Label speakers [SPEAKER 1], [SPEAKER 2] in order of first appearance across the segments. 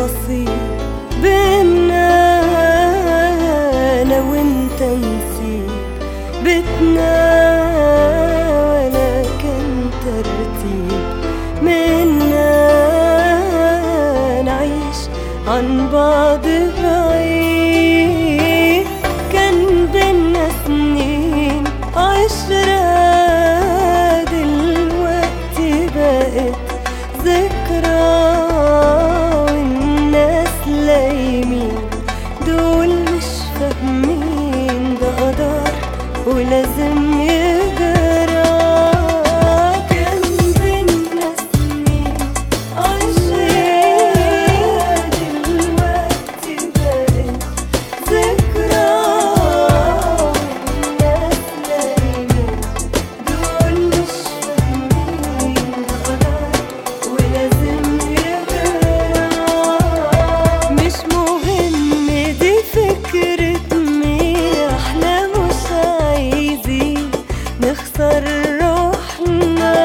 [SPEAKER 1] نصيب بينا انا وانت نسيب بيتنا ولا كان ترتيب منا نعيش عن بعض بعيد كان بينا سنين عشرة دلوقتي بقت ذكرى والناس لايمين دول مش فاهمين ده قدر ولازم يجرى كان بينا سنين عشرة دلوقتي بقت ذكرى والناس لايمين دول مش فاهمين ده قدر ولازم يجرى مش مهم دي فكرة مين احنا مش عايزين نخسر روحنا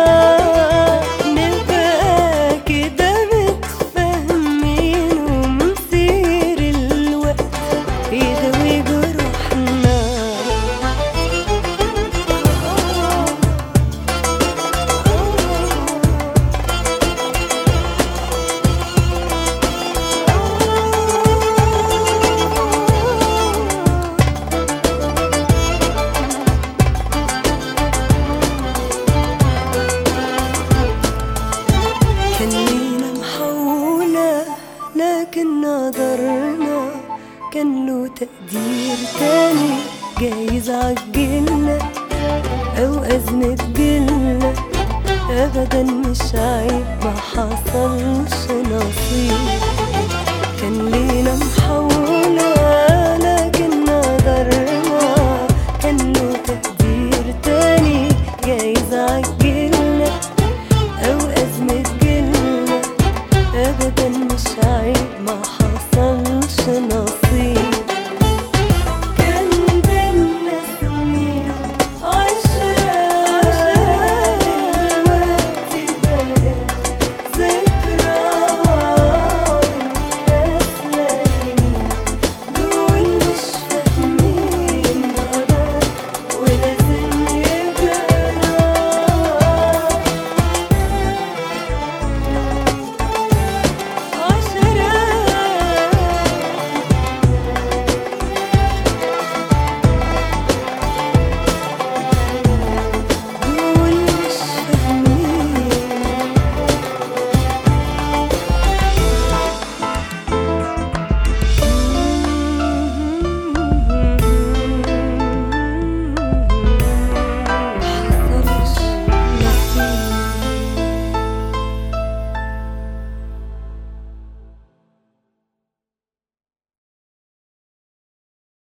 [SPEAKER 1] نبقى كده متفاهمين ومسير الوقت يداوي جروحنا كان لينا محولة لكن نظرنا كان له تقدير تاني جايز عجلنا أو أزمة جيلنا أبدا مش عيب ما حصلش نصيب كان لينا محولة